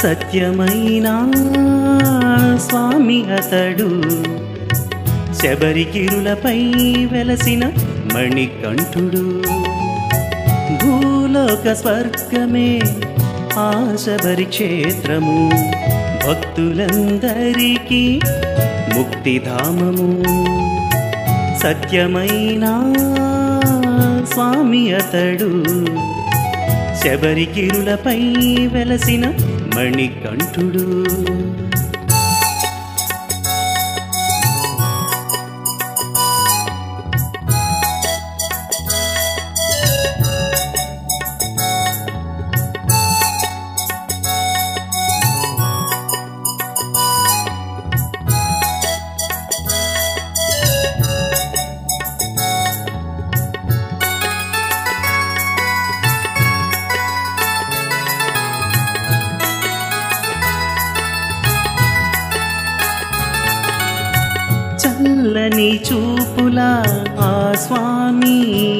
సత్యమైన స్వామి అతడు శబరికిరులపై వెలసిన మణికంఠుడు భూలోక స్వర్గమే ఆ శబరి క్షేత్రము భక్తులందరికీ ముక్తిధామము సత్యమైన స్వామి అతడు శబరికిరులపై వెలసిన మణికంఠుడు చల్లని చూపుల ఆ స్వామి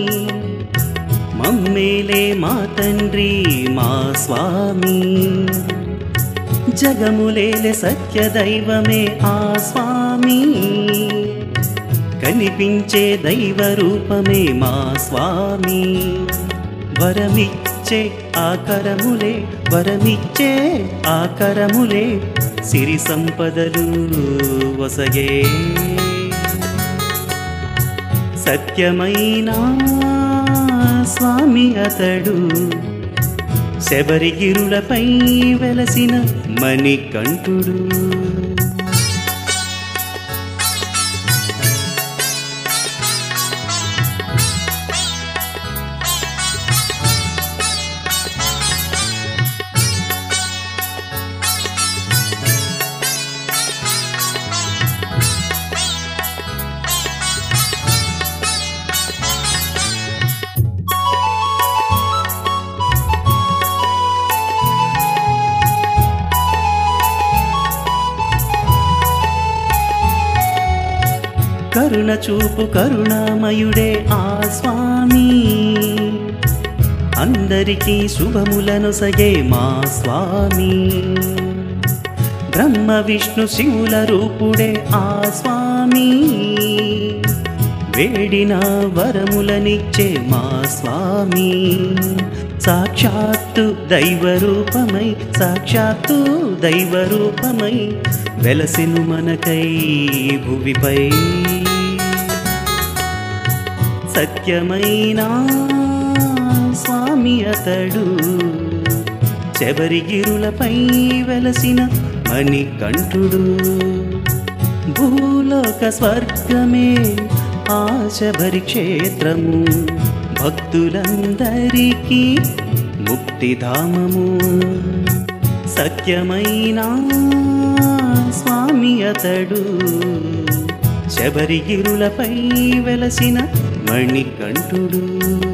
మమ్మేలే మా తండ్రి మా స్వామి జగములేలే సత్య దైవమే ఆ స్వామి కనిపించే దైవ రూపమే మా స్వామి వరమిచ్చే ఆకరములే వరమిచ్చే ఆకరములే సిరి సంపదలు వసగే సత్యమైన స్వామి అతడు శబరిగిరులపై వెలసిన మణికంఠుడు కరుణ చూపు కరుణామయుడే ఆ స్వామి అందరికీ శుభములను సగే మా స్వామి బ్రహ్మ విష్ణు శివుల రూపుడే ఆ స్వామి వేడిన వరములనిచ్చే మా స్వామి సాక్షాత్తు దైవ రూపమై సాక్షాత్తు దైవ రూపమై వెలసిను మనకై భువిపై సత్యమైన స్వామి అతడు శబరిగిరులపై వెలసిన మణికంఠుడు భూలోక స్వర్గమే ఆ శబరి క్షేత్రము భక్తులందరికీ ముక్తిధామము సత్యమైన స్వామి అతడు శబరిగిరులపై వెలసిన మణికంఠుడు